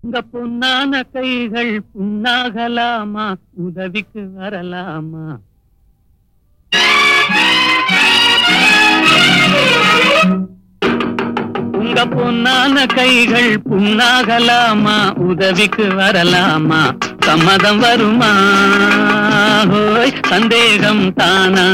உங்க பொன்னான கைகள் புண்ணாகலாமா உதவிக்கு வரலாமா உங்க பொன்னான கைகள் புண்ணாகலாமா உதவிக்கு வரலாமா சம்மதம் வருமா ஹோய் சந்தேகம் தானா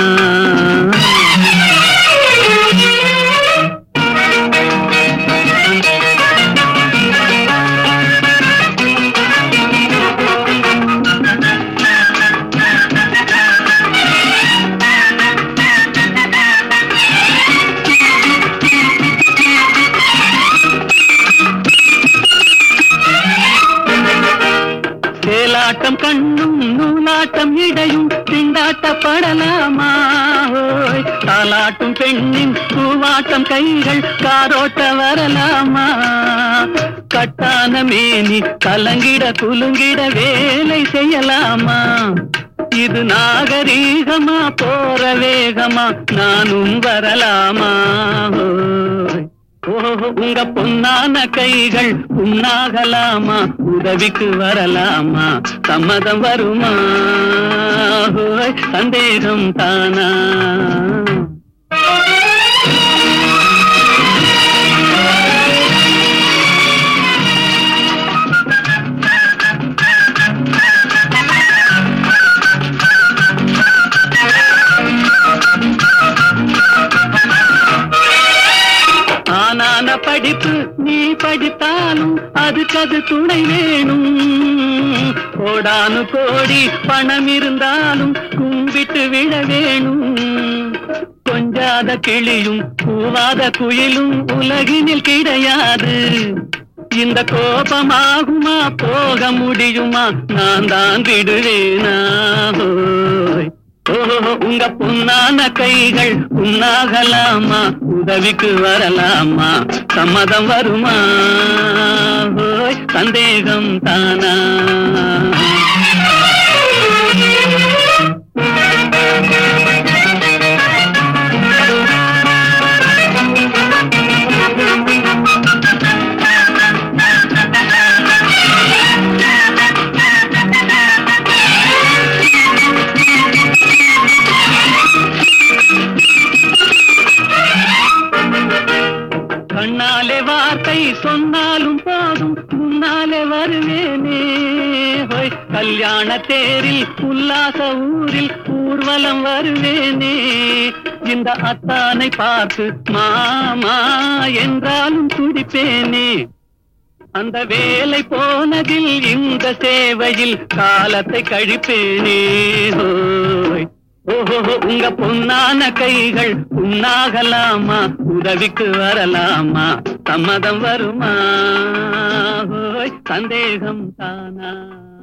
சேலாட்டம் கண்ணும் நூலாட்டம் இடையும் திண்டாட்டப்படலாமா ஓய் தாலாட்டும் பெண்ணின் பூவாட்டம் கைகள் காரோட்ட வரலாமா கட்டான மேனி கலங்கிட குலுங்கிட வேலை செய்யலாமா இது நாகரீகமா போற வேகமா நானும் வரலாமா ஓய் ஓஹோ உங்க பொன்னான கைகள் புண்ணாகலாமா உதவிக்கு வரலாமா சம்மதம் வருமா ஹோய், சந்தேகம் தானா ஆனான படிப்பு நீ படித்தாலும் அதுக்கு அது துணை வேணும் கோடானு கோடி பணம் இருந்தாலும் கும்பிட்டு விழ வேணும் கொஞ்சாத கிளியும் கூவாத குயிலும் உலகினில் கிடையாது இந்த கோபமாகுமா போக முடியுமா நான் தான் விடுவேனா ஹோய். ஓஹோ உங்க பொன்னான கைகள் புண்ணாகலாமா உதவிக்கு வரலாமா சம்மதம் வருமா ஹோய், சந்தேகம் தானா கண்ணாலே வார்த்தை சொன்னாலும் போதும் முன்னாலே வருவேனே ஹோய் கல்யாண தேரில் உல்லாச ஊரில் ஊர்வலம் வருவேனே இந்த அத்தானை பார்த்து மாமா என்றாலும் துடிப்பேனே அந்த வேலை போனதில் இந்த சேவையில் காலத்தை கழிப்பேனே ஹோய் ஓஹோ உங்க பொன்னான கைகள் புண்ணாகலாமா உதவிக்கு வரலாமா சம்மதம் வருமா ஹோய் சந்தேகம் தானா